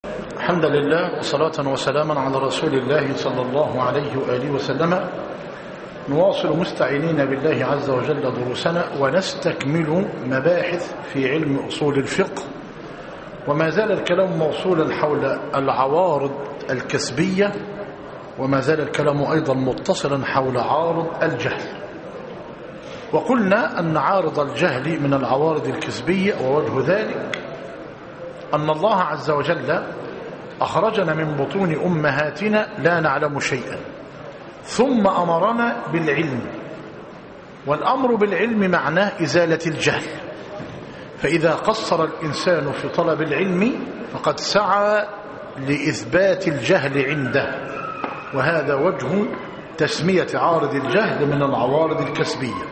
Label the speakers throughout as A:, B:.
A: الحمد لله وصلاة وسلاما على رسول الله صلى الله عليه وآله وسلم نواصل مستعينين بالله عز وجل دروسنا ونستكمل مباحث في علم أصول الفقه وما زال الكلام موصولا حول العوارض الكسبية وما زال الكلام أيضا متصلا حول عارض الجهل وقلنا أن عارض الجهل من العوارض الكسبية ووجه ذلك أن الله عز وجل أخرجنا من بطون أمهاتنا لا نعلم شيئا ثم أمرنا بالعلم والأمر بالعلم معناه إزالة الجهل فإذا قصر الإنسان في طلب العلم فقد سعى لإثبات الجهل عنده وهذا وجه تسمية عارض الجهل من العوارض الكسبية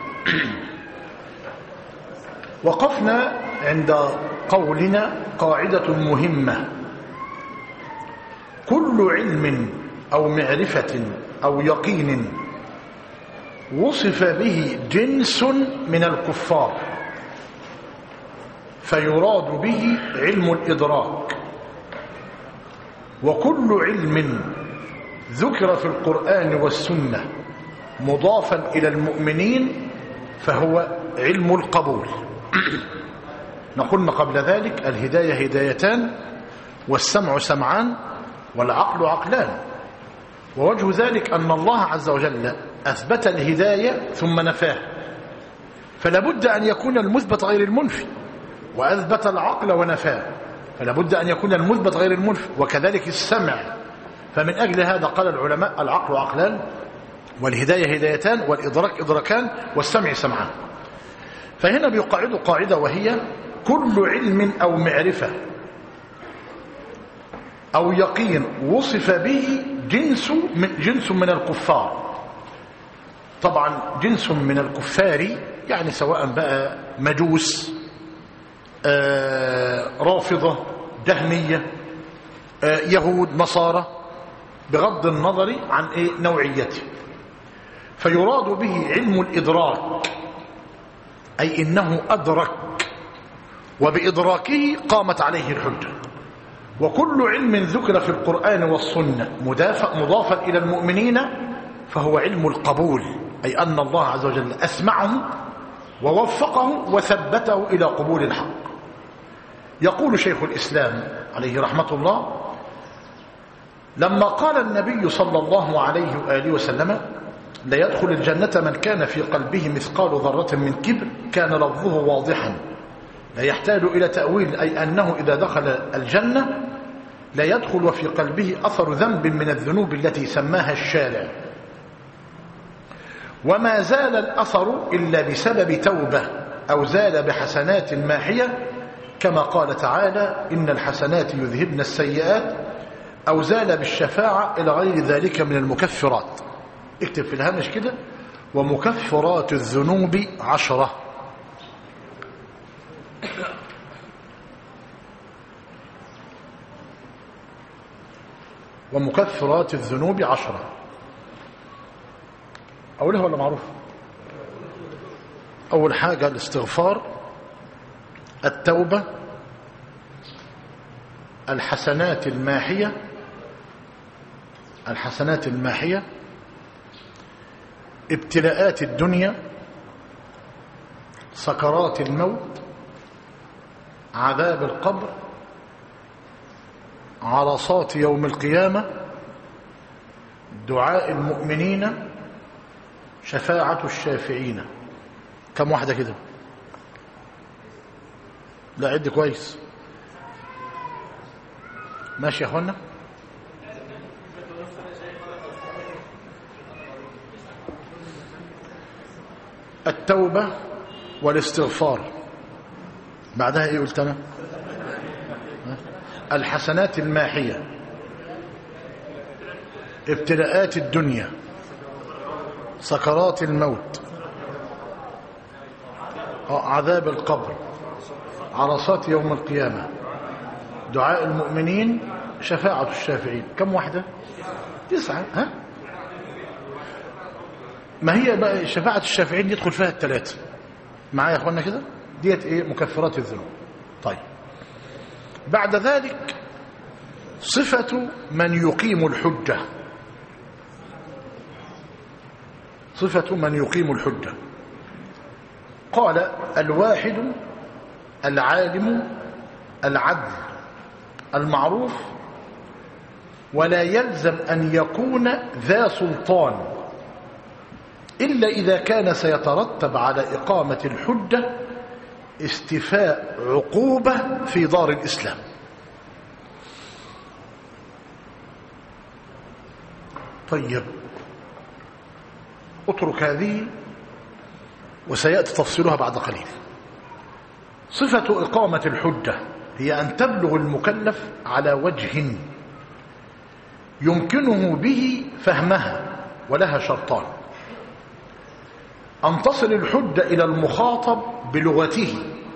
A: وقفنا عند قولنا قاعدة مهمة كل علم أو معرفة أو يقين وصف به جنس من الكفار فيراد به علم الإدراك وكل علم ذكر في القرآن والسنة مضافا إلى المؤمنين فهو علم القبول نقولنا قبل ذلك الهداية هدايتان والسمع سمعان والعقل عقلان ووجه ذلك أن الله عز وجل أثبت الهداية ثم نفاه فلا بد أن يكون المثبت غير المنفي وأثبت العقل ونفاه فلا بد أن يكون المثبت غير المنفي وكذلك السمع فمن أجل هذا قال العلماء العقل عقلان والهداية هدايتان والإدراك إدراكان والسمع سمعان فهنا بيقعد قاعدة وهي كل علم أو معرفة أو يقين وصف به جنس من, جنس من الكفار طبعا جنس من الكفار يعني سواء بقى مجوس آه رافضة دهمية آه يهود نصارى بغض النظر عن إيه نوعيته فيراد به علم الإدراك أي إنه أدرك وبإدراكه قامت عليه الحجة وكل علم ذكر في القرآن والسنة مضافا إلى المؤمنين فهو علم القبول أي أن الله عز وجل أسمعه ووفقه وثبته إلى قبول الحق يقول شيخ الإسلام عليه رحمة الله لما قال النبي صلى الله عليه وآله وسلم لا يدخل الجنة من كان في قلبه مثقال ذرة من كبر كان لفظه واضحا لا يحتاج إلى تأويل أي أنه إذا دخل الجنة لا يدخل وفي قلبه أثر ذنب من الذنوب التي سماها الشارع وما زال الأثر إلا بسبب توبة أو زال بحسنات ماحية كما قال تعالى إن الحسنات يذهبن السيئات أو زال بالشفاعة إلى غير ذلك من المكفرات اكتب في الهامش كده ومكفرات الذنوب عشرة ومكفرات الذنوب عشرة أولها ولا معروف أول حاجة الاستغفار التوبة الحسنات الماحية الحسنات الماحية ابتلاءات الدنيا سكرات الموت عذاب القبر عرصات يوم القيامة دعاء المؤمنين شفاعة الشافعين كم واحدة كده لا عد كويس ماشي يا اخوانا التوبة والاستغفار بعدها ايه قلت انا الحسنات الماحية ابتلاءات الدنيا سكرات الموت عذاب القبر عرصات يوم القيامة دعاء المؤمنين شفاعة الشافعين كم واحدة تسعة ها ما هي بقى شفاعة الشافعين يدخل فيها الثلاثة معايا يا اخوانا كده ديت ايه مكفرات الذنوب طيب بعد ذلك صفة من يقيم الحجة صفة من يقيم الحجة قال الواحد العالم العدل المعروف ولا يلزم أن يكون ذا سلطان إلا إذا كان سيترتب على إقامة الحجة استفاء عقوبة في دار الإسلام طيب اترك هذه وسيأتي تفصيلها بعد قليل صفة إقامة الحجة هي أن تبلغ المكلف على وجه يمكنه به فهمها ولها شرطان أن تصل الحجة إلى المخاطب بلغته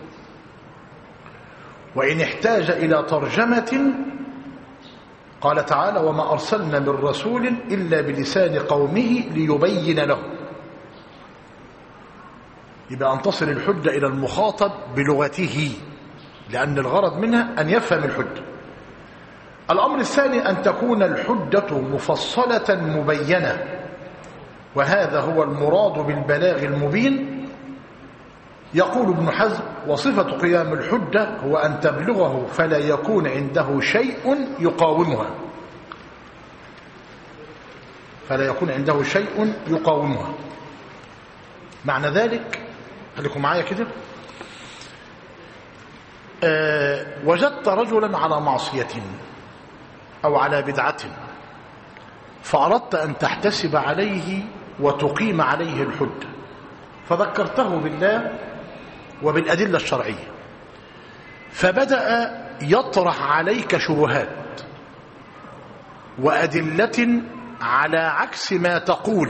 A: وإن احتاج إلى ترجمة قال تعالى وما أرسلنا من رسول إلا بلسان قومه ليبين له يبقى أن تصل الحجة إلى المخاطب بلغته لأن الغرض منها أن يفهم الحجة الأمر الثاني أن تكون الحجة مفصلة مبينة وهذا هو المراد بالبلاغ المبين يقول ابن حزم وصفة قيام الحجة هو أن تبلغه فلا يكون عنده شيء يقاومها فلا يكون عنده شيء يقاومها معنى ذلك خليكم معايا كده أه وجدت رجلا على معصية أو على بدعة فأردت أن تحتسب عليه وتقيم عليه الحجة فذكرته بالله وبالأدلة الشرعية فبدأ يطرح عليك شبهات وأدلة على عكس ما تقول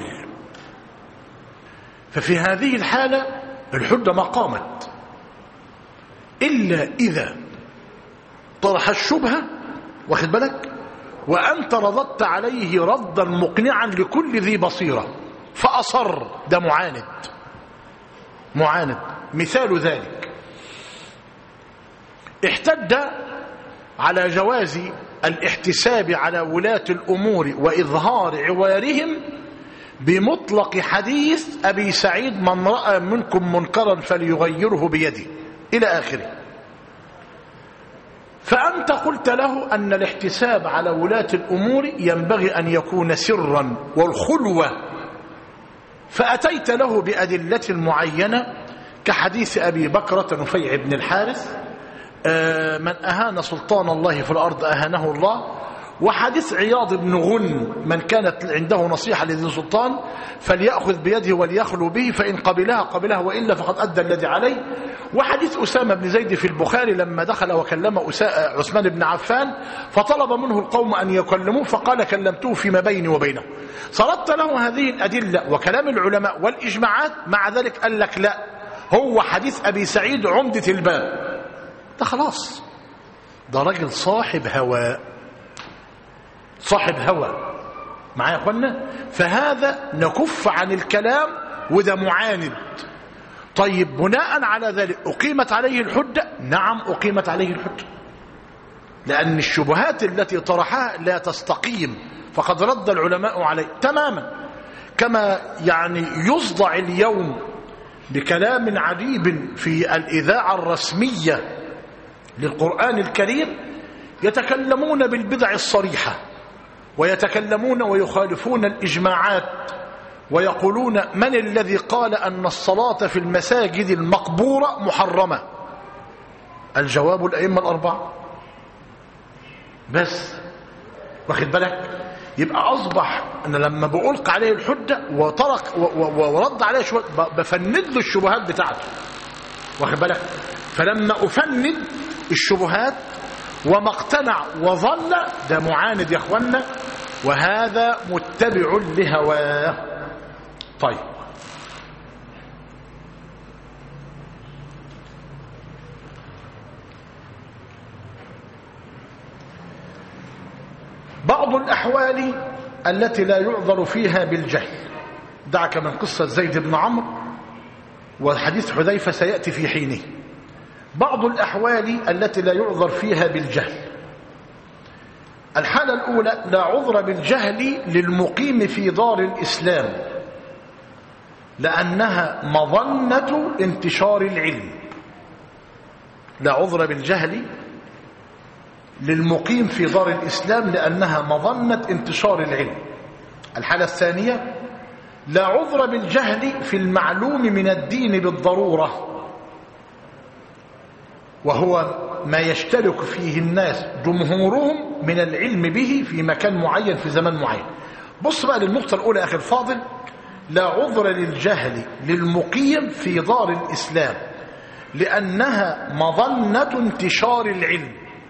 A: ففي هذه الحالة الحجة ما قامت إلا إذا طرح الشبهة واخد بالك وأنت رددت عليه ردا مقنعا لكل ذي بصيرة فأصر ده معاند معاند مثال ذلك احتج على جواز الاحتساب على ولاة الأمور وإظهار عوارهم بمطلق حديث أبي سعيد من رأى منكم منكرا فليغيره بيده إلى آخره فأنت قلت له أن الاحتساب على ولاة الأمور ينبغي أن يكون سرا والخلوة فأتيت له بأدلة معينة كحديث أبي بكرة نفيع بن الحارث من أهان سلطان الله في الأرض أهانه الله وحديث عياض بن غن من كانت عنده نصيحة لذي سلطان فليأخذ بيده وليخلو به فإن قبلها قبلها وإلا فقد أدى الذي عليه وحديث أسامة بن زيد في البخاري لما دخل وكلم عثمان بن عفان فطلب منه القوم أن يكلموه فقال كلمته فيما بيني وبينه صردت له هذه الأدلة وكلام العلماء والإجماعات مع ذلك قال لك لا هو حديث أبي سعيد عمدة الباب ده خلاص ده راجل صاحب هواء صاحب هوى معايا يا اخوانا فهذا نكف عن الكلام وده معاند طيب بناء على ذلك أقيمت عليه الحجة نعم أقيمت عليه الحجة لأن الشبهات التي طرحها لا تستقيم فقد رد العلماء عليه تماما كما يعني يصدع اليوم بكلام عجيب في الإذاعة الرسمية للقرآن الكريم يتكلمون بالبدع الصريحة ويتكلمون ويخالفون الإجماعات ويقولون من الذي قال أن الصلاة في المساجد المقبورة محرمة الجواب الأئمة الأربعة بس واخد بالك يبقى أصبح أن لما بألقى عليه الحجة وطرق ورد عليه شوية بفند له الشبهات بتاعته واخد بالك فلما أفند الشبهات وما اقتنع وظل ده معاند يا اخوانا وهذا متبع لهواه طيب بعض الأحوال التي لا يعذر فيها بالجهل دعك من قصة زيد بن عمرو وحديث حذيفة سيأتي في حينه بعض الأحوال التي لا يعذر فيها بالجهل الحالة الأولى لا عذر بالجهل للمقيم في دار الإسلام لأنها مظنة انتشار العلم لا عذر بالجهل للمقيم في دار الإسلام لأنها مظنة انتشار العلم الحالة الثانية لا عذر بالجهل في المعلوم من الدين بالضرورة وهو ما يشترك فيه الناس جمهورهم من العلم به في مكان معين في زمان معين بص بقى للنقطة الأولى أخي الفاضل لا عذر للجهل للمقيم في دار الإسلام لأنها مظنة انتشار العلم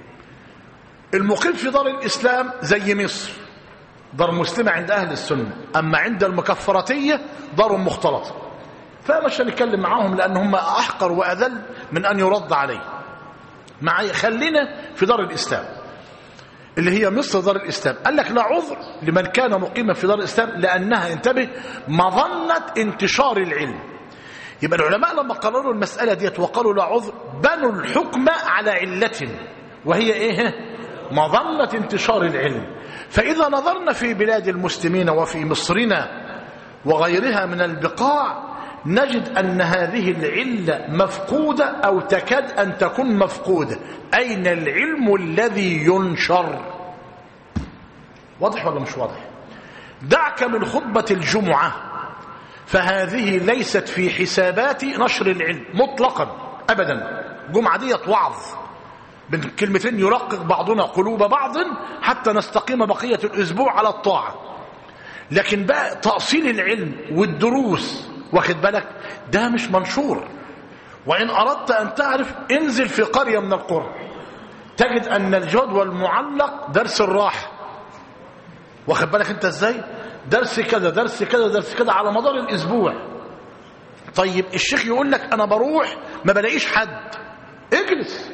A: المقيم في دار الإسلام زي مصر دار مسلمة عند أهل السنة أما عند المكفرتية دار مختلطة فمش هنتكلم معاهم لأن هم أحقر وأذل من أن يرد عليه معي خلينا في دار الإسلام اللي هي مصر دار الإسلام قال لك لا عذر لمن كان مقيما في دار الإسلام لأنها انتبه مظنة انتشار العلم يبقى العلماء لما قرروا المسألة ديت وقالوا لا عذر بنوا الحكم على علة وهي ايه مظنة انتشار العلم فإذا نظرنا في بلاد المسلمين وفي مصرنا وغيرها من البقاع نجد أن هذه العلة مفقودة أو تكاد أن تكون مفقودة أين العلم الذي ينشر واضح ولا مش واضح دعك من خطبة الجمعة فهذه ليست في حسابات نشر العلم مطلقا أبدا جمعة دي وعظ من كلمتين يرقق بعضنا قلوب بعض حتى نستقيم بقية الأسبوع على الطاعة لكن بقى تأصيل العلم والدروس واخد بالك ده مش منشور وإن أردت أن تعرف انزل في قرية من القرى تجد أن الجدول المعلق درس الراحة واخد بالك أنت إزاي درس كذا درس كذا درس كذا على مدار الأسبوع طيب الشيخ يقول لك أنا بروح ما بلاقيش حد اجلس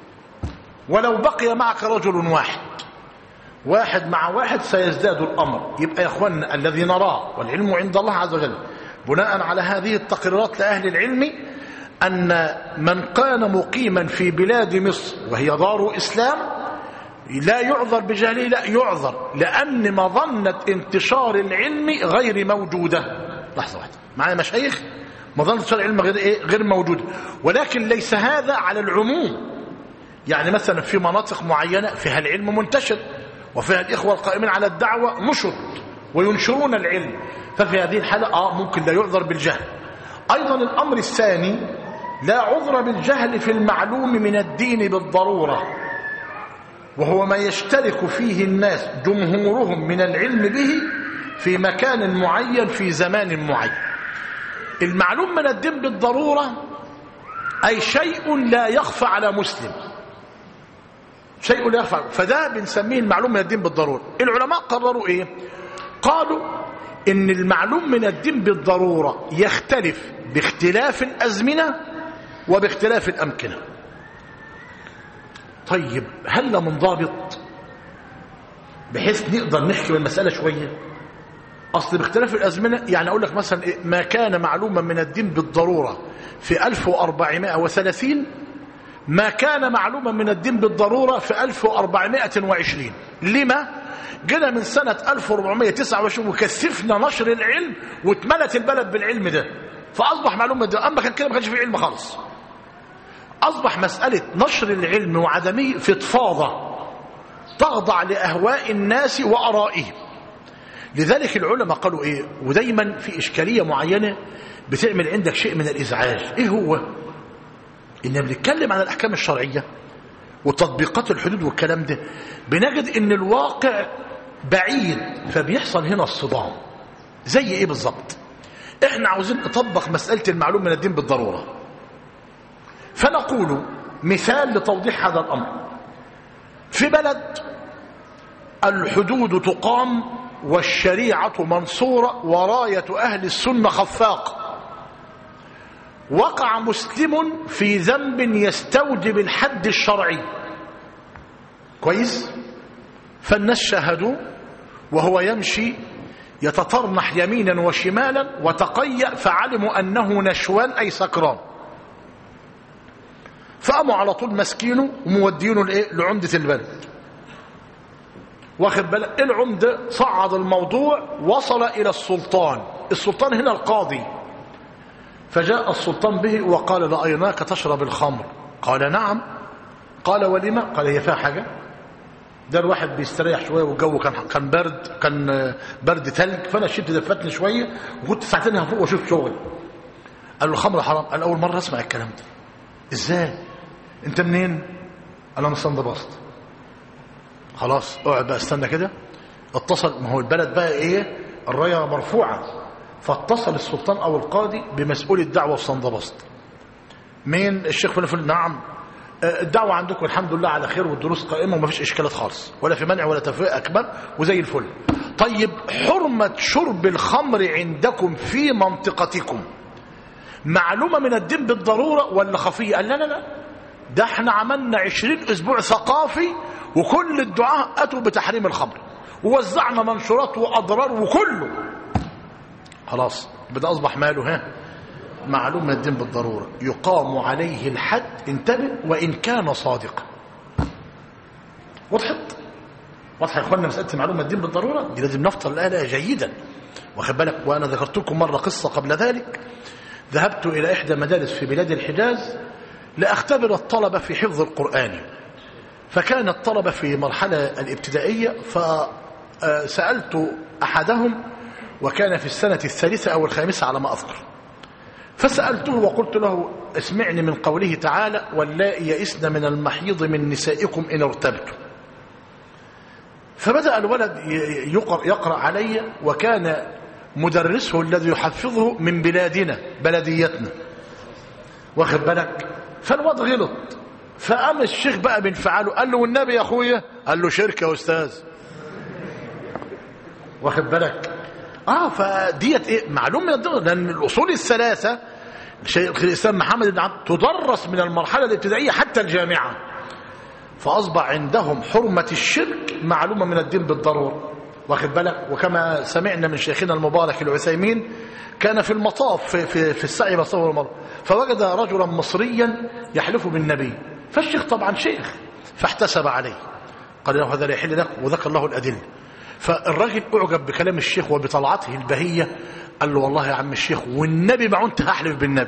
A: ولو بقي معك رجل واحد واحد مع واحد سيزداد الأمر يبقى يا أخوانا الذي نراه والعلم عند الله عز وجل بناء على هذه التقريرات لأهل العلم أن من كان مقيما في بلاد مصر وهي دار إسلام لا يعذر بجهله لا يعذر لأن مظنة انتشار العلم غير موجودة لحظة واحدة معنا مشايخ مظنة انتشار العلم غير, إيه؟ غير موجودة ولكن ليس هذا على العموم يعني مثلا في مناطق معينة فيها العلم منتشر وفيها الإخوة القائمين على الدعوة نشط وينشرون العلم ففي هذه الحالة آه ممكن لا يعذر بالجهل أيضا الأمر الثاني لا عذر بالجهل في المعلوم من الدين بالضرورة وهو ما يشترك فيه الناس جمهورهم من العلم به في مكان معين في زمان معين المعلوم من الدين بالضرورة أي شيء لا يخفى على مسلم شيء لا يخفى فده بنسميه المعلوم من الدين بالضرورة العلماء قرروا ايه قالوا ان المعلوم من الدين بالضرورة يختلف باختلاف الأزمنة وباختلاف الأمكنة طيب هل من ضابط بحيث نقدر نحكي بالمسألة شوية أصل باختلاف الأزمنة يعني أقول لك مثلا إيه ما كان معلوما من الدين بالضرورة في 1430 ما كان معلوما من الدين بالضرورة في 1420 لما؟ جينا من سنة 1429 وكثفنا نشر العلم واتملت البلد بالعلم ده فأصبح معلومة ده أما كان كده ما كانش فيه علم خالص أصبح مسألة نشر العلم وعدمه فضفاضة تخضع لأهواء الناس وأرائهم لذلك العلماء قالوا إيه ودايما في إشكالية معينة بتعمل عندك شيء من الإزعاج إيه هو إننا بنتكلم عن الأحكام الشرعية وتطبيقات الحدود والكلام ده بنجد إن الواقع بعيد فبيحصل هنا الصدام زي إيه بالظبط إحنا عاوزين نطبق مسألة المعلوم من الدين بالضرورة فنقول مثال لتوضيح هذا الأمر في بلد الحدود تقام والشريعة منصورة وراية أهل السنة خفاق وقع مسلم في ذنب يستوجب الحد الشرعي كويس فالناس شاهدوا وهو يمشي يتطرنح يمينا وشمالا وتقيأ فعلموا أنه نشوان أي سكران فقاموا على طول مسكينه ومودينه لعمدة البلد واخد بالك العمدة صعد الموضوع وصل إلى السلطان السلطان هنا القاضي فجاء السلطان به وقال رأيناك تشرب الخمر قال نعم قال ولما قال هي فيها حاجة ده الواحد بيستريح شوية والجو كان كان برد كان برد ثلج فأنا شلت دفتني شوية وكنت ساعتين هفوق وأشوف شغل قال له الخمر حرام قال أول مرة أسمع الكلام ده إزاي أنت منين قال أنا من بسط خلاص اقعد بقى استنى كده اتصل ما هو البلد بقى ايه الرايه مرفوعه فاتصل السلطان او القاضي بمسؤول الدعوه في صندبسط مين الشيخ فلان فلان نعم الدعوة عندكم الحمد لله على خير والدروس قائمة وما فيش إشكالات خالص ولا في منع ولا تفريق أكبر وزي الفل طيب حرمة شرب الخمر عندكم في منطقتكم معلومة من الدين بالضرورة ولا خفية قال لا لا لا ده احنا عملنا عشرين أسبوع ثقافي وكل الدعاء أتوا بتحريم الخمر ووزعنا منشورات وأضرار وكله خلاص بدأ أصبح ماله ها معلوم من الدين بالضرورة يقام عليه الحد انتبه وإن كان صادقا وضحت واضح يا اخوانا مسألة معلومة الدين بالضرورة دي لازم نفطر الآلة جيدا واخد بالك وأنا ذكرت لكم مرة قصة قبل ذلك ذهبت إلى إحدى مدارس في بلاد الحجاز لأختبر الطلبة في حفظ القرآن فكان الطلبة في مرحلة الابتدائية فسألت أحدهم وكان في السنة الثالثة أو الخامسة على ما أذكر فسألته وقلت له اسمعني من قوله تعالى واللائي يئسن من المحيض من نسائكم إن ارتبتم فبدأ الولد يقرأ, يقرأ علي وكان مدرسه الذي يحفظه من بلادنا بلديتنا واخد بالك فالواد غلط فقام الشيخ بقى بانفعاله قال له والنبي يا اخويا قال له شركه يا استاذ واخد بالك اه فديت ايه معلوم من الدول لان الاصول الثلاثه شيخ الاسلام محمد بن عبد تدرس من المرحله الابتدائيه حتى الجامعه فاصبح عندهم حرمه الشرك معلومه من الدين بالضروره واخد بالك وكما سمعنا من شيخنا المبارك العثيمين كان في المطاف في, في, في السعي بصور المرض فوجد رجلا مصريا يحلف بالنبي فالشيخ طبعا شيخ فاحتسب عليه قال له هذا لا يحل لك وذكر له الأدلة فالراجل أعجب بكلام الشيخ وبطلعته البهية قال له والله يا عم الشيخ والنبي ما انت هحلف بالنبي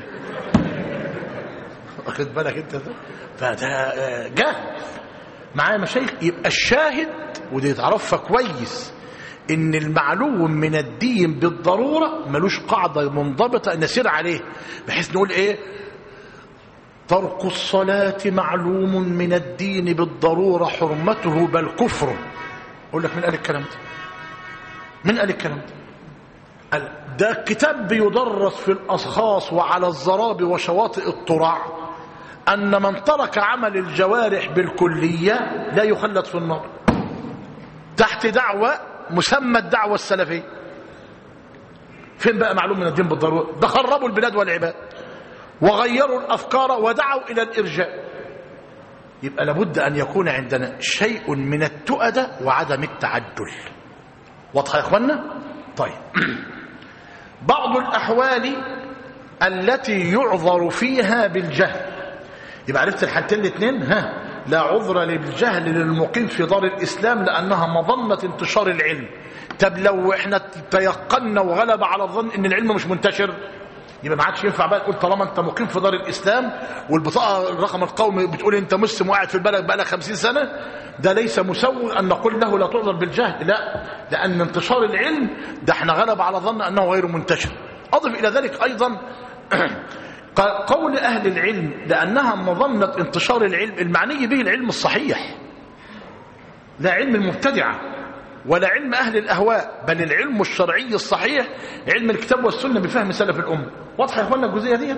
A: واخد بالك انت ده فده جهل معايا مشايخ يبقى الشاهد ودي تعرفها كويس ان المعلوم من الدين بالضرورة ملوش قاعدة منضبطة نسير عليه بحيث نقول ايه ترك الصلاة معلوم من الدين بالضرورة حرمته بل كفر اقول لك من قال الكلام ده من قال الكلام ده قال ده كتاب بيدرس في الأصخاص وعلى الزراب وشواطئ الطرع أن من ترك عمل الجوارح بالكلية لا يخلد في النار تحت دعوة مسمى الدعوة السلفية فين بقى معلوم من الدين بالضرورة ده خربوا البلاد والعباد وغيروا الأفكار ودعوا إلى الإرجاء يبقى لابد أن يكون عندنا شيء من التؤدة وعدم التعدل واضح يا إخوانا طيب بعض الأحوال التي يعذر فيها بالجهل يبقى عرفت الحالتين الاثنين ها لا عذر بالجهل للمقيم في دار الإسلام لأنها مظنة انتشار العلم طب لو احنا تيقنا وغلب على الظن ان العلم مش منتشر يبقى ما عادش ينفع بقى تقول طالما انت مقيم في دار الاسلام والبطاقه الرقم القومي بتقول انت مسلم وقاعد في البلد بقى لك 50 سنه ده ليس مسوغ ان نقول له لا تعذر بالجهل لا لان انتشار العلم ده احنا غلب على ظن انه غير منتشر اضف الى ذلك ايضا قول اهل العلم لانها مظنه انتشار العلم المعني به العلم الصحيح لا علم المبتدعه ولا علم أهل الأهواء بل العلم الشرعي الصحيح علم الكتاب والسنة بفهم سلف الأمة واضح يا أخوانا الجزئية دي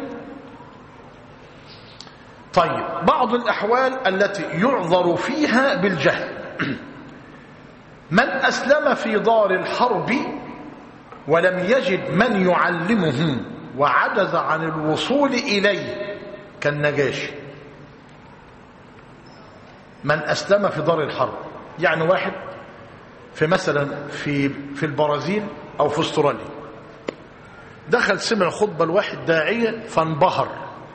A: طيب بعض الأحوال التي يعذر فيها بالجهل من أسلم في دار الحرب ولم يجد من يعلمه وعجز عن الوصول إليه كالنجاشي من أسلم في دار الحرب يعني واحد في مثلا في في البرازيل او في استراليا دخل سمع خطبه لواحد داعيه فانبهر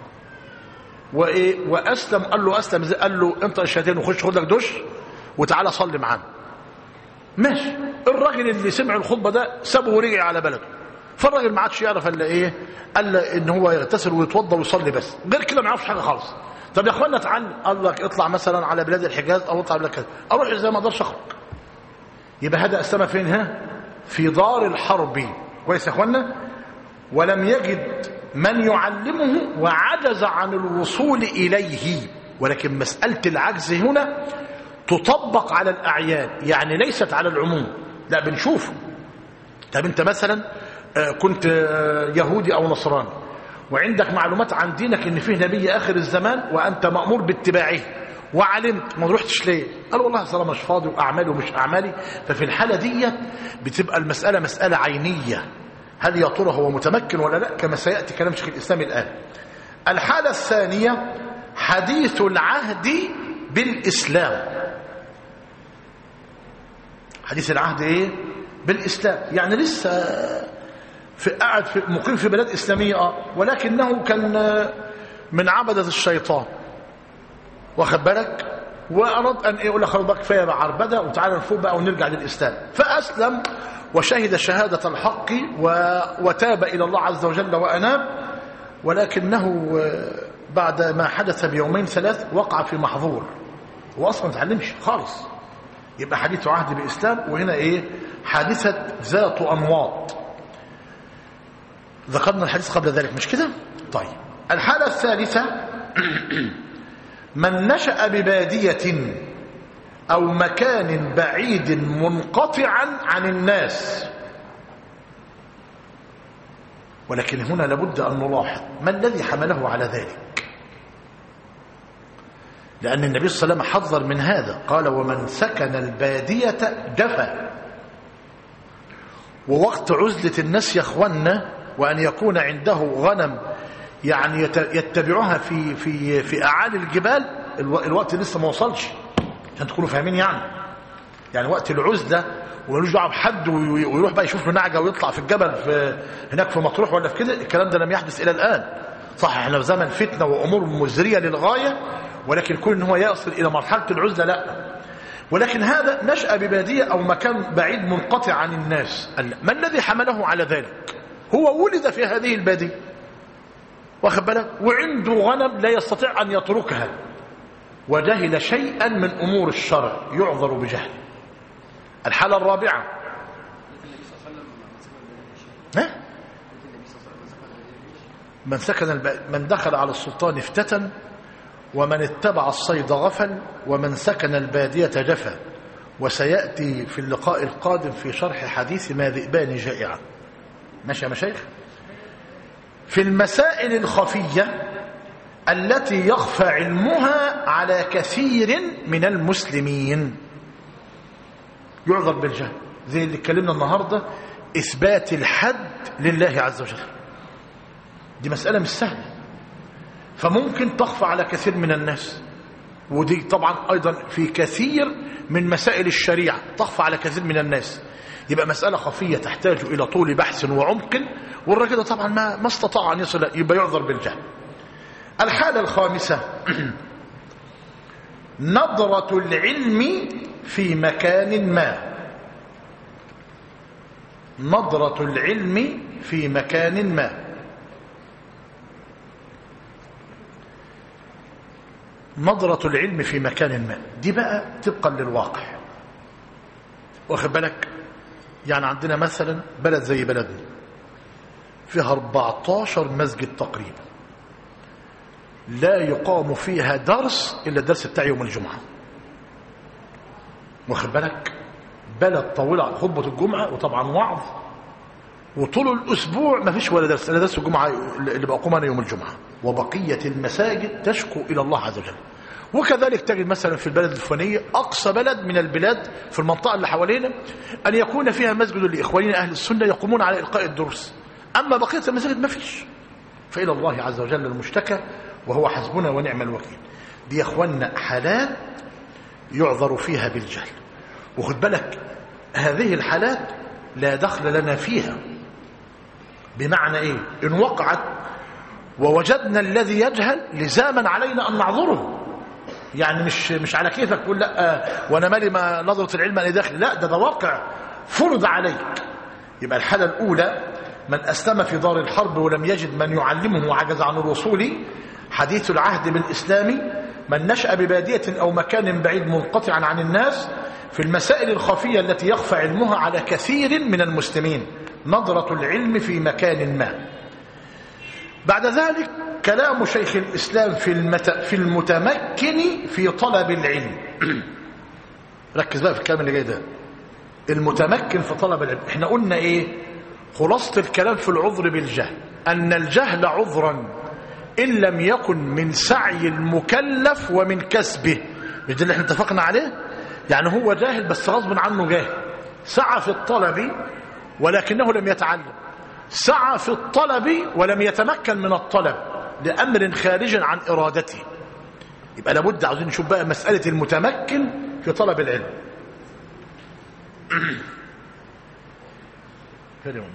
A: وايه واسلم قال له اسلم ازاي قال له انت الشهادتين وخش خد لك دش وتعالى صلي معانا ماشي الراجل اللي سمع الخطبة ده سابه ورجع على بلده فالراجل ما عادش يعرف الا ايه الا ان هو يغتسل ويتوضا ويصلي بس غير كده ما يعرفش حاجه خالص طب يا اخوانا تعال قال لك اطلع مثلا على بلاد الحجاز او اطلع بلاد كذا اروح ازاي ما اقدرش اخرج يبقى هذا اسلم فين ها في دار الحرب كويس يا اخوانا ولم يجد من يعلمه وعجز عن الوصول اليه ولكن مساله العجز هنا تطبق على الاعيان يعني ليست على العموم لا بنشوفه طب انت مثلا كنت يهودي او نصراني وعندك معلومات عن دينك ان فيه نبي اخر الزمان وانت مامور باتباعه وعلمت ما رحتش ليه قال والله اصل مش فاضي واعمالي ومش اعمالي ففي الحاله دي بتبقى المساله مساله عينيه هل يا ترى هو متمكن ولا لا كما سياتي كلام شيخ الاسلام الان الحاله الثانيه حديث العهد بالاسلام حديث العهد ايه بالاسلام يعني لسه في قاعد في مقيم في بلاد اسلاميه اه ولكنه كان من عبده الشيطان واخد بالك واراد ان يقول لك خلاص بقى كفايه بقى عربده وتعالى نفوق بقى ونرجع للاسلام فاسلم وشهد شهاده الحق و... وتاب الى الله عز وجل واناب ولكنه بعد ما حدث بيومين ثلاث وقع في محظور واصلا ما تعلمش خالص يبقى حديث عهد بإسلام وهنا إيه حادثة ذات أنواط ذكرنا الحديث قبل ذلك مش كده طيب الحالة الثالثة من نشأ ببادية أو مكان بعيد منقطعا عن الناس ولكن هنا لابد أن نلاحظ ما الذي حمله على ذلك لأن النبي صلى الله عليه وسلم حذر من هذا قال ومن سكن البادية جفا ووقت عزلة الناس يا اخوانا وأن يكون عنده غنم يعني يتبعها في في في أعالي الجبال الوقت لسه ما وصلش عشان تكونوا فاهمين يعني يعني وقت العزلة وملوش دعوه بحد ويروح بقى يشوف له نعجه ويطلع في الجبل في هناك في مطروح ولا في كده الكلام ده لم يحدث الى الان صح احنا في زمن فتنه وامور مزريه للغايه ولكن كون ان هو يصل الى مرحله العزله لا ولكن هذا نشا بباديه او مكان بعيد منقطع عن الناس ما الذي حمله على ذلك هو ولد في هذه الباديه واخد بالك وعنده غنم لا يستطيع ان يتركها وجهل شيئا من امور الشرع يعذر بجهل الحاله الرابعه ها من سكن الب... من دخل على السلطان افتتن ومن اتبع الصيد غفل ومن سكن البادية جفا وسيأتي في اللقاء القادم في شرح حديث ما ذئبان جائعا ماشي يا مشايخ في المسائل الخفية التي يخفى علمها على كثير من المسلمين يعذر بالجهل زي اللي اتكلمنا النهاردة إثبات الحد لله عز وجل دي مسألة مش سهلة فممكن تخفى على كثير من الناس ودي طبعا أيضا في كثير من مسائل الشريعة تخفى على كثير من الناس يبقى مسألة خفية تحتاج إلى طول بحث وعمق والراجل طبعا ما, ما استطاع أن يصل يبقى يعذر بالجهل الحالة الخامسة نظرة العلم في مكان ما نظرة العلم في مكان ما نظرة العلم في مكان ما دي بقى طبقا للواقع واخد بالك يعني عندنا مثلا بلد زي بلدنا فيها 14 مسجد تقريبا لا يقام فيها درس إلا الدرس بتاع يوم الجمعة واخد بالك بلد طويلة عن خطبة الجمعة وطبعا وعظ وطول الأسبوع ما فيش ولا درس إلا درس الجمعة اللي بقوم أنا يوم الجمعة وبقية المساجد تشكو إلى الله عز وجل وكذلك تجد مثلا في البلد الفلانية أقصى بلد من البلاد في المنطقة اللي حوالينا أن يكون فيها مسجد لإخواننا أهل السنة يقومون على إلقاء الدروس أما بقية المساجد ما فيش فإلى الله عز وجل المشتكى وهو حسبنا ونعم الوكيل دي يا اخوانا حالات يعذر فيها بالجهل وخد بالك هذه الحالات لا دخل لنا فيها بمعنى ايه ان وقعت ووجدنا الذي يجهل لزاما علينا ان نعذره يعني مش مش على كيفك تقول لا وانا مالي ما نظره العلم انا داخل لا ده ده واقع فرض عليك يبقى الحاله الاولى من اسلم في دار الحرب ولم يجد من يعلمه وعجز عن الوصول حديث العهد بالاسلام من نشا بباديه او مكان بعيد منقطعا عن الناس في المسائل الخفيه التي يخفى علمها على كثير من المسلمين نظره العلم في مكان ما بعد ذلك كلام شيخ الإسلام في, المت... في المتمكن في طلب العلم ركز بقى في الكلام اللي جاي ده المتمكن في طلب العلم احنا قلنا ايه خلاصة الكلام في العذر بالجهل أن الجهل عذرا إن لم يكن من سعي المكلف ومن كسبه مش ده اللي احنا اتفقنا عليه يعني هو جاهل بس غصب عنه جاهل سعى في الطلب ولكنه لم يتعلم سعى في الطلب ولم يتمكن من الطلب لأمر خارج عن إرادته يبقى لابد عاوزين نشوف بقى مسألة المتمكن في طلب العلم كلمة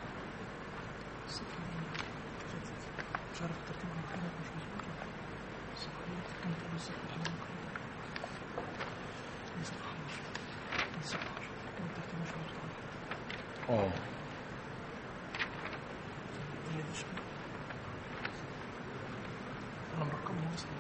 A: اه
B: انا مرقمه اصلا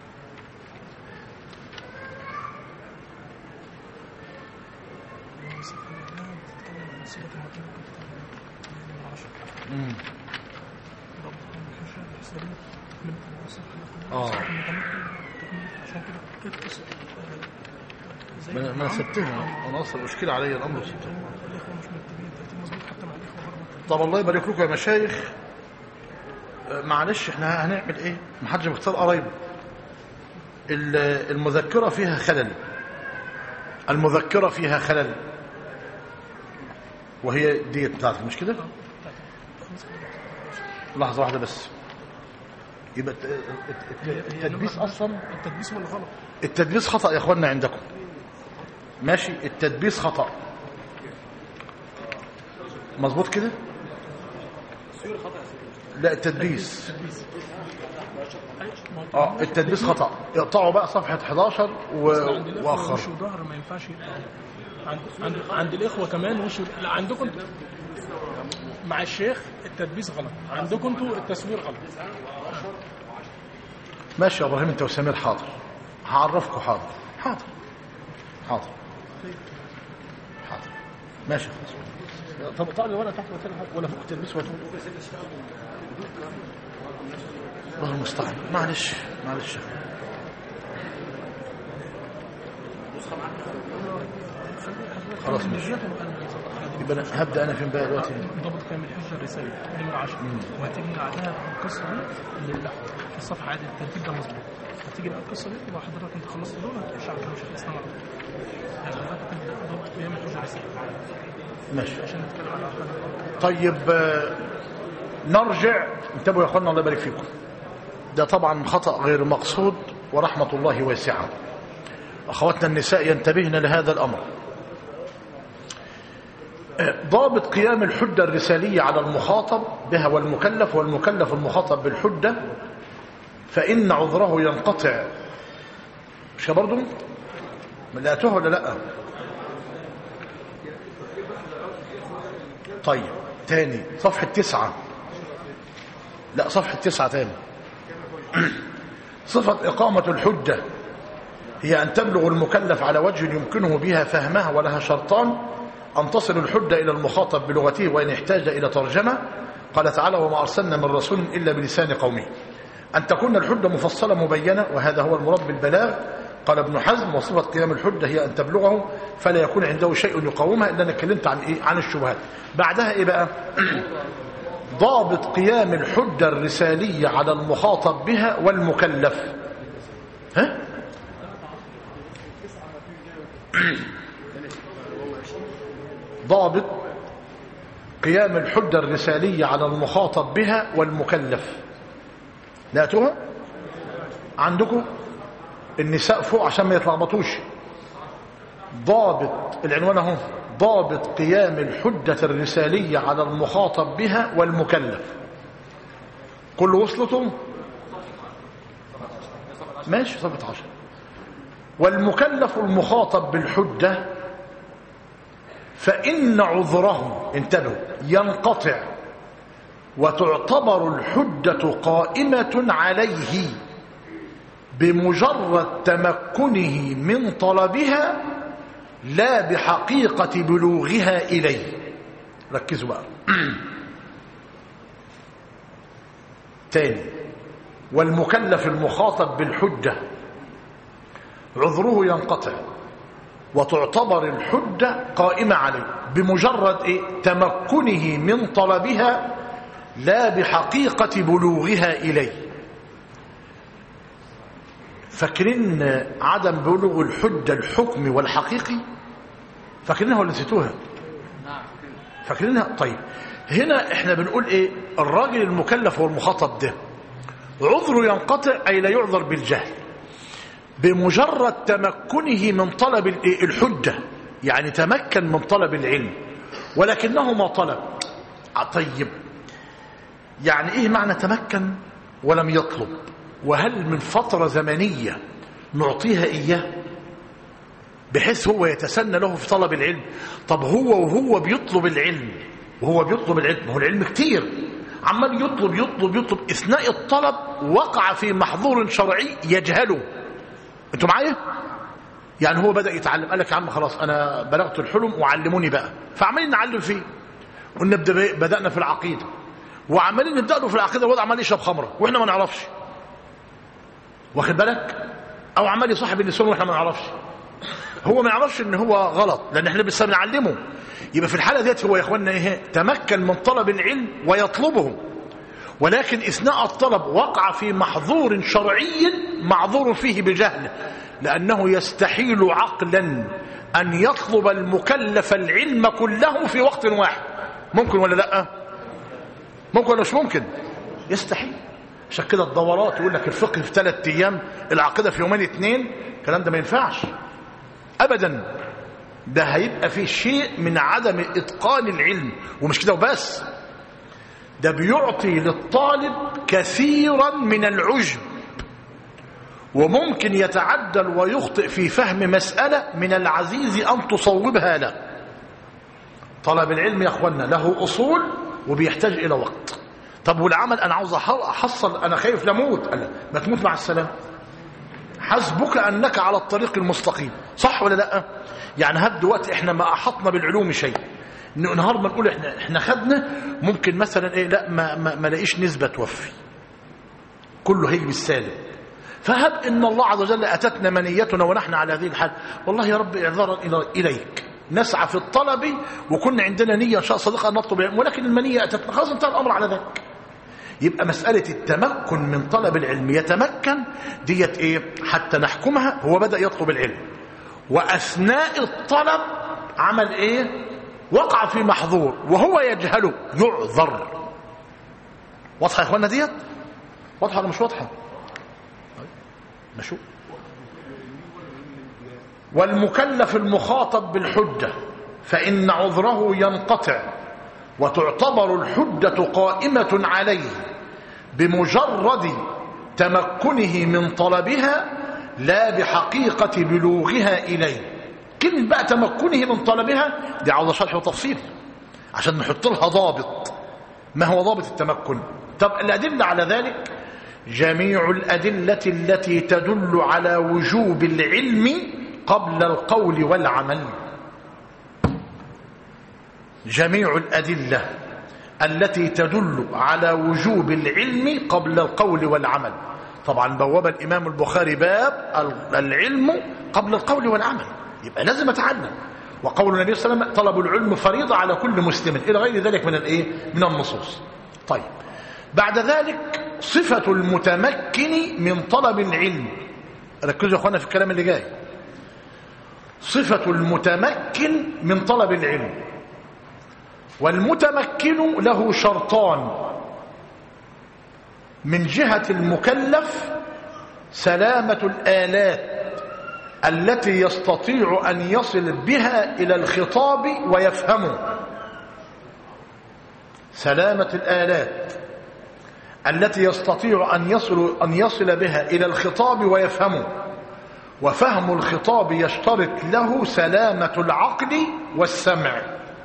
B: بتتكلم عن صيغه المكان من عشرة
A: مم.
B: ضبط الحشة الحسابية تكملة الوصف
A: آه.
B: عشان كده كانت قصة زي
A: ما ما
B: العم.
A: سبتها انا اصلا مشكله عليا الامر سبتها
B: الاخوه مش مرتبين ترتيب مظبوط حتى مع الاخوه برضه
A: طب الله يبارك لكم يا مشايخ آه، معلش احنا هنعمل ايه ما حدش بيختار قرايبه ال- المذكره فيها خلل المذكره فيها خلل وهي دي بتاعتك مش كده لحظه واحده بس يبقى الت- الت- الت- التدبيس اصلا
B: التدبيس هو اللي غلط
A: التدبيس خطأ يا اخوانا عندكم ماشي التدبيس خطأ مظبوط كده لا التدبيس اه التدبيس خطأ اقطعوا بقى صفحة 11 و...
B: عند الاخوه
A: واخر
B: وش وظهر ما ينفعش يبقى عند عند عند الاخوه كمان وش و- لا عندكم انتوا مع الشيخ التدبيس غلط عندكم انتوا التصوير غلط
A: ماشي يا ابراهيم انت وسمير حاضر هعرفكم حاضر حاضر حاضر حاضر ماشي خلاص طب طالع ولا تحت ولا حاجة، ولا فوق التلبيس ولا فوق الله المستعان معلش معلش خلاص ماشي يبقى أنا هبدا انا فين بقى دلوقتي
B: ضبط كامل الحجه الرساليه نمره 10 وهتيجي بعدها القصه دي اللي لا الصفحه عادي الترتيب ده مظبوط هتيجي بقى القصه دي يبقى حضرتك انت خلصت دول هتخش على كلام شيخ الاسلام على طول يعني حضرتك تبدا ضبط قيام الحجه الرساليه
A: ماشي
B: عشان نتكلم على حاجه
A: طيب آه، نرجع انتبهوا يا اخوانا الله يبارك فيكم ده طبعا خطأ غير مقصود ورحمة الله واسعة أخواتنا النساء ينتبهن لهذا الأمر آه، ضابط قيام الحجة الرسالية على المخاطب بها والمكلف والمكلف المخاطب بالحجة فإن عذره ينقطع مش كده برضو لقيتوها ولا لأ طيب تاني صفحة تسعة لا صفحة تسعة تاني صفة إقامة الحجة هي أن تبلغ المكلف على وجه يمكنه بها فهمها ولها شرطان أن تصل الحجة إلى المخاطب بلغته وإن احتاج إلى ترجمة قال تعالى وما أرسلنا من رسول إلا بلسان قومه أن تكون الحجة مفصلة مبينة وهذا هو المراد بالبلاغ قال ابن حزم وصفة قيام الحجة هي أن تبلغه فلا يكون عنده شيء يقاومها إلا أنا اتكلمت عن إيه؟ عن الشبهات بعدها إيه بقى ضابط قيام الحجة الرسالية على المخاطب بها والمكلف ها؟ ضابط قيام الحجة الرسالية على المخاطب بها والمكلف لقيتوها عندكم النساء فوق عشان ما يتلخبطوش ضابط العنوان اهو ضابط قيام الحجة الرسالية على المخاطب بها والمكلف كل وصلته ماشي صفحة عشر والمكلف المخاطب بالحجة فإن عذره انتبهوا ينقطع وتعتبر الحجة قائمة عليه بمجرد تمكنه من طلبها لا بحقيقة بلوغها إليه ركزوا بقى تاني والمكلف المخاطب بالحجة عذره ينقطع وتعتبر الحجة قائمة عليه بمجرد إيه؟ تمكنه من طلبها لا بحقيقة بلوغها إليه فاكرين عدم بلوغ الحجة الحكمي والحقيقي فاكرينها ولا نسيتوها فاكرينها طيب هنا احنا بنقول ايه الراجل المكلف والمخاطب ده عذره ينقطع اي لا يعذر بالجهل بمجرد تمكنه من طلب الحجة يعني تمكن من طلب العلم ولكنه ما طلب طيب يعني ايه معنى تمكن ولم يطلب وهل من فترة زمنية نعطيها إياه بحيث هو يتسنى له في طلب العلم طب هو وهو بيطلب العلم وهو بيطلب العلم هو العلم كتير عمال يطلب يطلب يطلب اثناء الطلب وقع في محظور شرعي يجهله انتوا معايا يعني هو بدا يتعلم قال لك يا عم خلاص انا بلغت الحلم وعلموني بقى فعمالين نعلم فيه ونبدا بدانا في العقيده وعمالين نبدا له في العقيده الوضع عمال يشرب خمره واحنا ما نعرفش واخد بالك او عمال يصاحب النسوان واحنا ما نعرفش هو ما يعرفش ان هو غلط لان احنا لسه بنعلمه يبقى في الحاله ديت هو يا اخوانا ايه تمكن من طلب العلم ويطلبه ولكن اثناء الطلب وقع في محظور شرعي معذور فيه بجهل لانه يستحيل عقلا ان يطلب المكلف العلم كله في وقت واحد ممكن ولا لا ممكن ولا مش ممكن يستحيل عشان كده الدورات يقول لك الفقه في ثلاث ايام العقيده في يومين اثنين الكلام ده ما ينفعش ابدا ده هيبقى فيه شيء من عدم اتقان العلم ومش كده وبس ده بيعطي للطالب كثيرا من العجب وممكن يتعدل ويخطئ في فهم مسألة من العزيز أن تصوبها له طلب العلم يا أخوانا له أصول وبيحتاج إلى وقت طب والعمل أنا عاوز أحصل أنا خايف لموت قال ما تموت مع السلام حسبك أنك على الطريق المستقيم صح ولا لا يعني هب دلوقتي احنا ما أحطنا بالعلوم شيء نهار ما نقول احنا احنا خدنا ممكن مثلا ايه لا ما ما, ما لاقيش نسبه توفي كله هيجي بالسالب فهب ان الله عز وجل اتتنا منيتنا ونحن على هذه الحال والله يا رب اعذارا اليك نسعى في الطلب وكنا عندنا نيه ان شاء صديقه ان نطلب العلم ولكن المنيه اتتنا خلاص انتهى الامر على ذلك يبقى مسألة التمكن من طلب العلم يتمكن ديت ايه حتى نحكمها هو بدأ يطلب العلم وأثناء الطلب عمل ايه وقع في محظور وهو يجهله يعذر واضحة يا اخوانا ديت واضحة ولا مش واضحة نشوف والمكلف المخاطب بالحجة فإن عذره ينقطع وتعتبر الحجة قائمة عليه بمجرد تمكنه من طلبها لا بحقيقة بلوغها إليه كلمة بقى تمكنه من طلبها دي عاوزة شرح وتفصيل عشان نحط لها ضابط ما هو ضابط التمكن طب الأدلة على ذلك جميع الأدلة التي تدل على وجوب العلم قبل القول والعمل جميع الأدلة التي تدل على وجوب العلم قبل القول والعمل طبعا بواب الإمام البخاري باب العلم قبل القول والعمل يبقى لازم أتعلم وقول النبي صلى الله عليه وسلم طلب العلم فريضة على كل مسلم إلى غير ذلك من الإيه؟ من النصوص طيب بعد ذلك صفة المتمكن من طلب العلم ركزوا يا أخوانا في الكلام اللي جاي صفة المتمكن من طلب العلم والمتمكن له شرطان من جهة المكلف سلامة الآلات التي يستطيع أن يصل بها إلى الخطاب ويفهمه سلامة الآلات التي يستطيع أن يصل, أن يصل بها إلى الخطاب ويفهمه وفهم الخطاب يشترط له سلامة العقل والسمع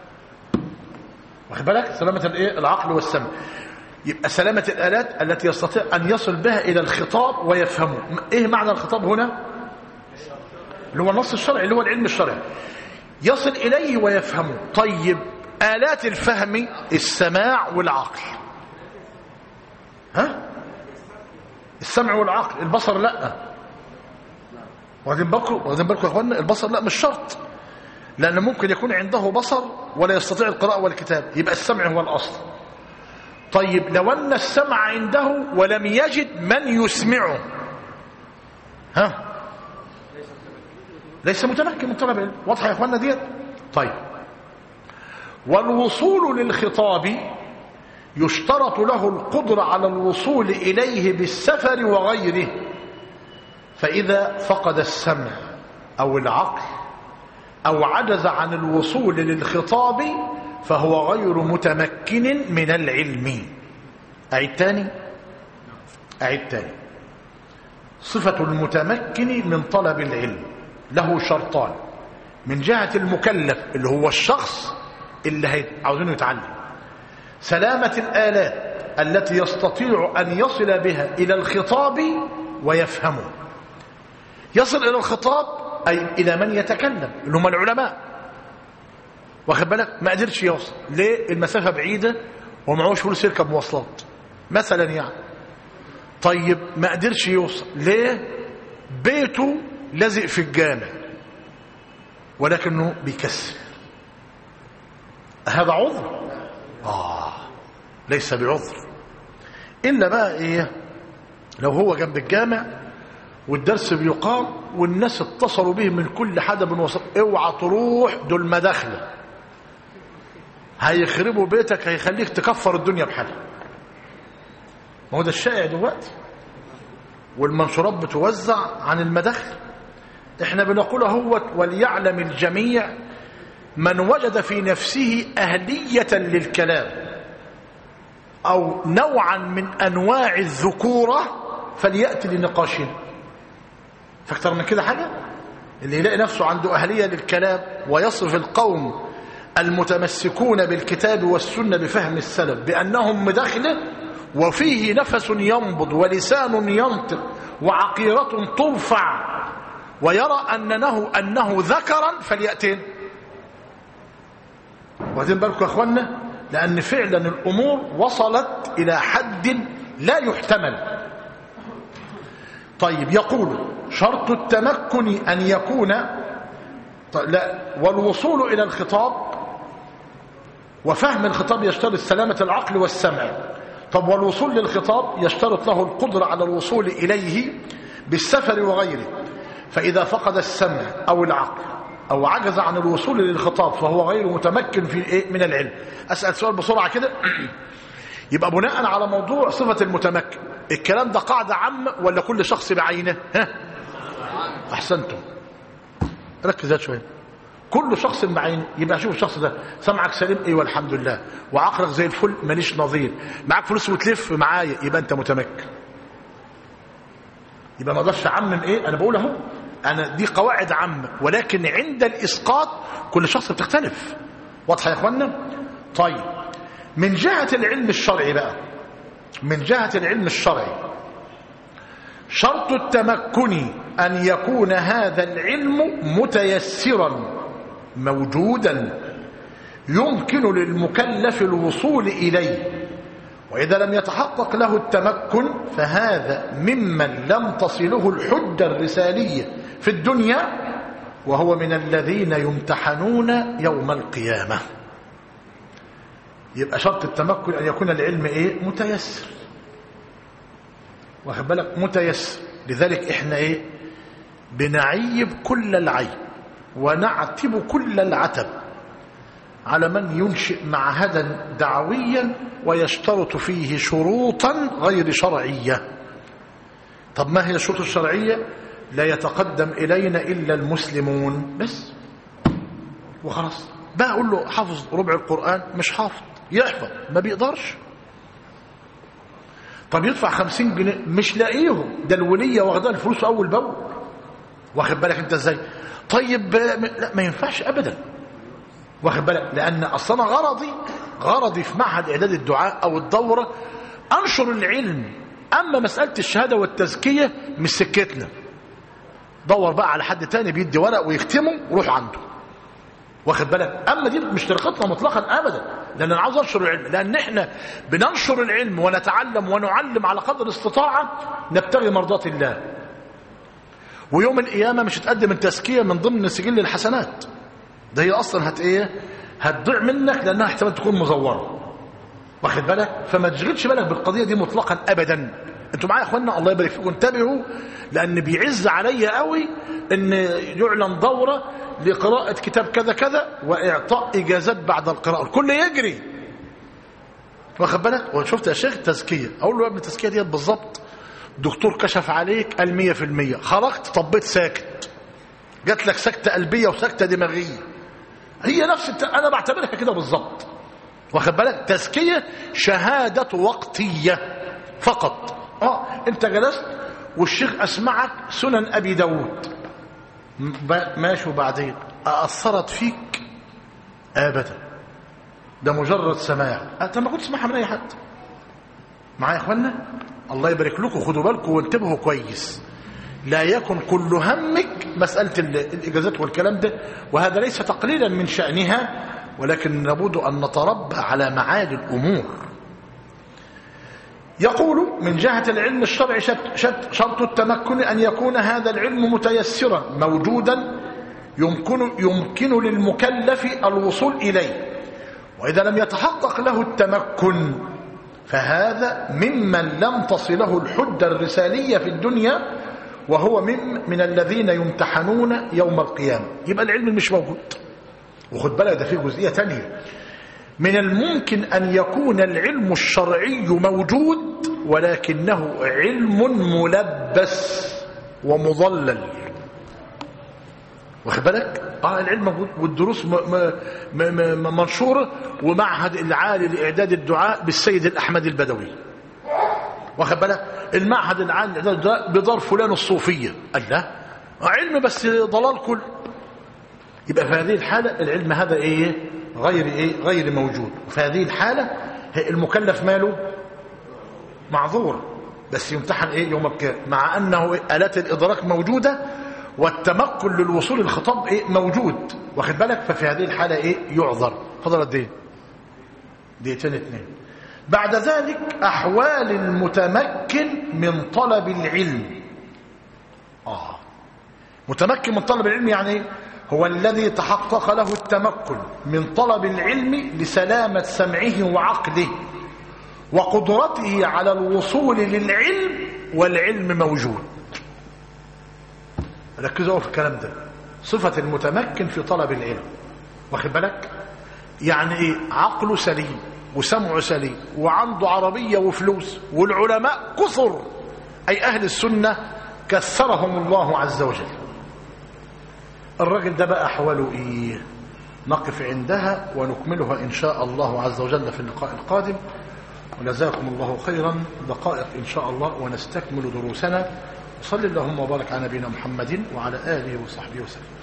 A: واخد بالك سلامة الايه العقل والسمع يبقى سلامة الآلات التي يستطيع أن يصل بها إلى الخطاب ويفهمه إيه معنى الخطاب هنا اللي هو النص الشرعي اللي هو العلم الشرعي يصل إليه ويفهمه طيب آلات الفهم السماع والعقل ها السمع والعقل البصر لا واخدين بالكم واخدين بالكم يا اخوانا البصر لا مش شرط لأن ممكن يكون عنده بصر ولا يستطيع القراءة والكتاب يبقى السمع هو الأصل طيب لو أن السمع عنده ولم يجد من يسمعه ها ليس متمكن من طلب العلم واضحة يا اخوانا ديت طيب والوصول للخطاب يشترط له القدرة على الوصول إليه بالسفر وغيره فإذا فقد السمع أو العقل أو عجز عن الوصول للخطاب فهو غير متمكن من العلم أعيد تاني أعيد تاني صفة المتمكن من طلب العلم له شرطان من جهة المكلف اللي هو الشخص اللي عاوزينه يتعلم سلامة الآلات التي يستطيع أن يصل بها إلى الخطاب ويفهمه يصل إلى الخطاب أي إلى من يتكلم اللي هم العلماء واخد بالك ما قدرش يوصل ليه المسافة بعيدة ومعهوش فلوس يركب مواصلات مثلا يعني طيب ما قدرش يوصل ليه بيته لازق في الجامع ولكنه بيكسل هذا عذر آه ليس بعذر إلا بقى إيه لو هو جنب الجامع والدرس بيقام والناس اتصلوا به من كل حدب وسط اوعى تروح دول مداخله هيخربوا بيتك هيخليك تكفر الدنيا بحالها ما هو ده الشائع دلوقتي والمنشورات بتوزع عن المداخل احنا بنقول اهوت وليعلم الجميع من وجد في نفسه أهلية للكلام أو نوعا من أنواع الذكورة فليأتي لنقاشنا فاكتر من كده حاجة اللي يلاقي نفسه عنده أهلية للكلام ويصف القوم المتمسكون بالكتاب والسنة بفهم السلف بأنهم مداخلة وفيه نفس ينبض ولسان ينطق وعقيرة ترفع ويرى أنه, أنه ذكرا فليأتين واخدين بالكم يا اخوانا لان فعلا الامور وصلت الى حد لا يحتمل طيب يقول شرط التمكن ان يكون لا والوصول الى الخطاب وفهم الخطاب يشترط سلامه العقل والسمع طب والوصول للخطاب يشترط له القدره على الوصول اليه بالسفر وغيره فاذا فقد السمع او العقل أو عجز عن الوصول للخطاب فهو غير متمكن في إيه من العلم أسأل سؤال بسرعة كده يبقى بناء على موضوع صفة المتمكن الكلام ده قاعدة عامة ولا كل شخص بعينه ها أحسنتم ركز شوية كل شخص بعينه يبقى شوف الشخص ده سمعك سليم ايه والحمد لله وعقلك زي الفل ماليش نظير معاك فلوس وتلف معايا يبقى انت متمكن يبقى ما اقدرش اعمم ايه انا بقول اهو أنا دي قواعد عامة ولكن عند الإسقاط كل شخص بتختلف واضحة يا أخوانا طيب من جهة العلم الشرعي بقى من جهة العلم الشرعي شرط التمكن أن يكون هذا العلم متيسرا موجودا يمكن للمكلف الوصول إليه وإذا لم يتحقق له التمكن فهذا ممن لم تصله الحجة الرسالية في الدنيا وهو من الذين يمتحنون يوم القيامة يبقى شرط التمكن أن يكون العلم إيه متيسر واخد بالك متيسر لذلك إحنا إيه بنعيب كل العيب ونعتب كل العتب على من ينشئ معهدا دعويا ويشترط فيه شروطا غير شرعية طب ما هي الشروط الشرعية لا يتقدم إلينا إلا المسلمون بس وخلاص بقى أقول له حافظ ربع القرآن مش حافظ يحفظ ما بيقدرش طب يدفع خمسين جنيه مش لاقيهم ده الولية واخدها الفلوس أول بأول واخد بالك انت ازاي طيب لا ما ينفعش ابدا واخد بالك لان اصلا غرضي غرضي في معهد اعداد الدعاء او الدوره انشر العلم اما مساله الشهاده والتزكيه مش سكتنا دور بقى على حد تاني بيدي ورق ويختمه وروح عنده واخد بالك اما دي مش طريقتنا مطلقا ابدا لان انا عاوز انشر العلم لان احنا بننشر العلم ونتعلم ونعلم على قدر الاستطاعه نبتغي مرضات الله ويوم القيامه مش هتقدم التزكيه من ضمن سجل الحسنات ده هي اصلا هت ايه هتضيع منك لانها احتمال تكون مزوره واخد بالك فما تشغلش بالك بالقضيه دي مطلقا ابدا انتوا معايا يا اخوانا الله يبارك فيكم انتبهوا لان بيعز عليا قوي ان يعلن دوره لقراءه كتاب كذا كذا واعطاء اجازات بعد القراءه الكل يجري واخد بالك وشفت يا شيخ تزكيه اقول له يا ابني التزكيه ديت بالظبط دكتور كشف عليك قال 100% خرجت طبيت ساكت جات لك سكته قلبيه وسكته دماغيه هي نفس الت... انا بعتبرها كده بالظبط واخد بالك تزكيه شهاده وقتيه فقط اه انت جلست والشيخ اسمعك سنن ابي داود ماشي وبعدين اثرت فيك ابدا ده مجرد سماع انت ما كنت تسمعها من اي حد معايا يا اخوانا الله يبارك لكم خدوا بالكم وانتبهوا كويس لا يكن كل همك مسألة الإجازات والكلام ده وهذا ليس تقليلا من شأنها ولكن لابد أن نتربى على معالي الأمور يقول من جهة العلم الشرعي شرط التمكن أن يكون هذا العلم متيسرا موجودا يمكن, يمكن للمكلف الوصول إليه وإذا لم يتحقق له التمكن فهذا ممن لم تصله الحجة الرسالية في الدنيا وهو من, من الذين يمتحنون يوم القيامة يبقى العلم مش موجود وخد بالك ده في جزئية تانية من الممكن أن يكون العلم الشرعي موجود ولكنه علم ملبس ومضلل واخد بالك اه العلم موجود والدروس م م م منشوره ومعهد العالي لاعداد الدعاء بالسيد الاحمد البدوي واخد بالك المعهد العالي لاعداد الدعاء بدار فلان الصوفيه قال لا علم بس ضلال كل يبقى في هذه الحاله العلم هذا ايه غير ايه غير موجود وفي هذه الحاله المكلف ماله معذور بس يمتحن ايه يوم القيامه مع انه الات الادراك موجوده والتمكن للوصول الخطاب ايه موجود واخد بالك ففي هذه الحاله ايه يعذر فضل قد ايه دقيقتين اتنين بعد ذلك احوال المتمكن من طلب العلم اه متمكن من طلب العلم يعني ايه هو الذي تحقق له التمكن من طلب العلم لسلامة سمعه وعقله وقدرته على الوصول للعلم والعلم موجود ركزوا في الكلام ده صفة المتمكن في طلب العلم واخد بالك يعني ايه عقله سليم وسمعه سليم وعنده عربية وفلوس والعلماء كثر أي أهل السنة كثرهم الله عز وجل الراجل ده بقى أحواله إيه نقف عندها ونكملها إن شاء الله عز وجل في اللقاء القادم وجزاكم الله خيرا دقائق إن شاء الله ونستكمل دروسنا وصل اللهم وبارك على نبينا محمد وعلى آله وصحبه وسلم